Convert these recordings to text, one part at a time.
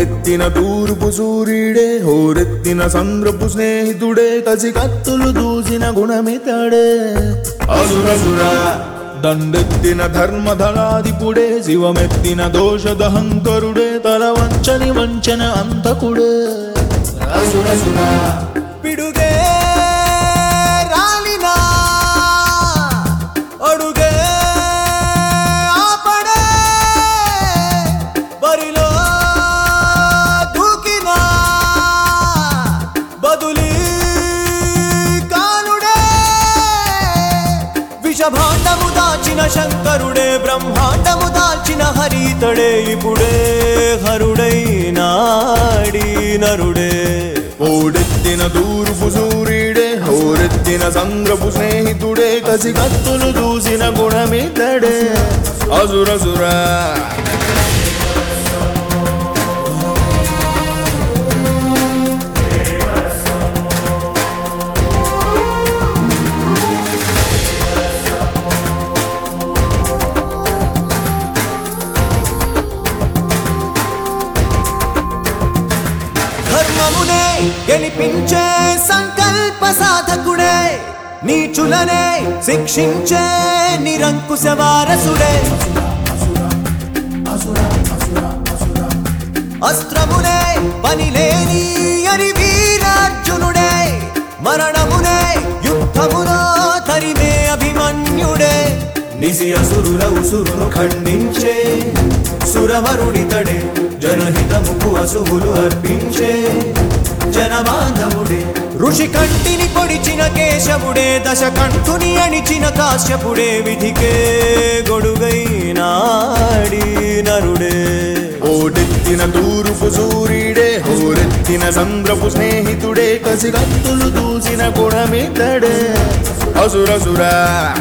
ఓడెత్తిన తూర్పు సూర్యుడే హోరెత్తిన సంద్రపు స్నేహితుడే కసి కత్తులు దూసిన గుణమితడే అసురసురా దండెత్తిన ధర్మధలాదిపుడే శివమెత్తిన దోషదహంకరుడే తల వంచని వంచన అంతకుడే అసురసురా పిడుగే రాలినా అడుగే ఆపడే బరిలో దూకినా బదులి కానుడే విషభాండము దాచిన శంకరుడే బ్రహ్మాండము దాల్చిన హరితడే ఇప్పుడే హరుడై నాడి నరుడే ఓడెత్తిన తూర్పు సూర్యుడే హోరెత్తిన సంద్రపు స్నేహితుడే కసి కత్తులు దూసిన గుణమితడే అసురసురా ధర్మమునే గెలిపించే సంకల్ప సాధకుడే నీచులనే శిక్షించే నిరంకుశ వారసుడే అస్త్రమునే పనిలేని అని వీరార్జునుడే మరణమునే యుద్ధములో తరిమే అభిమన్యుడే నిసి అసురుల ఉసురును ఖండించే సురవరుడితడే జనహితముకు అసువులు అర్పించే జనబాంధవుడే ఋషి కంటిని పొడిచిన కేశవుడే దశ కంఠుని అణిచిన కాశ్యపుడే విధికే గొడుగై నాడి నరుడే ఓడెత్తిన తూర్పు సూర్యుడే హోరెత్తిన సంద్రపు స్నేహితుడే కసి కత్తులు దూసిన గుణమితడే అసురసురా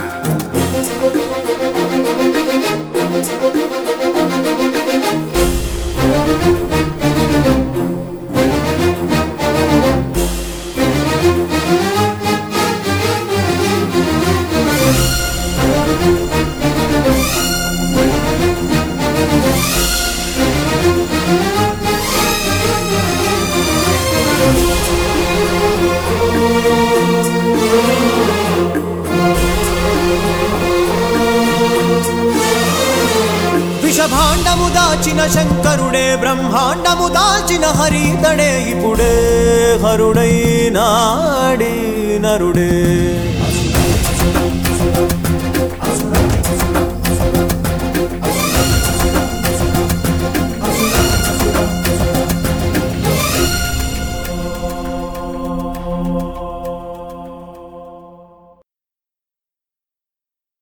విషభాండము దాచిన శంకరుడే బ్రహ్మాండము దాల్చిన హరితడే ఇప్పుడే హరుడై నాడి నరుడే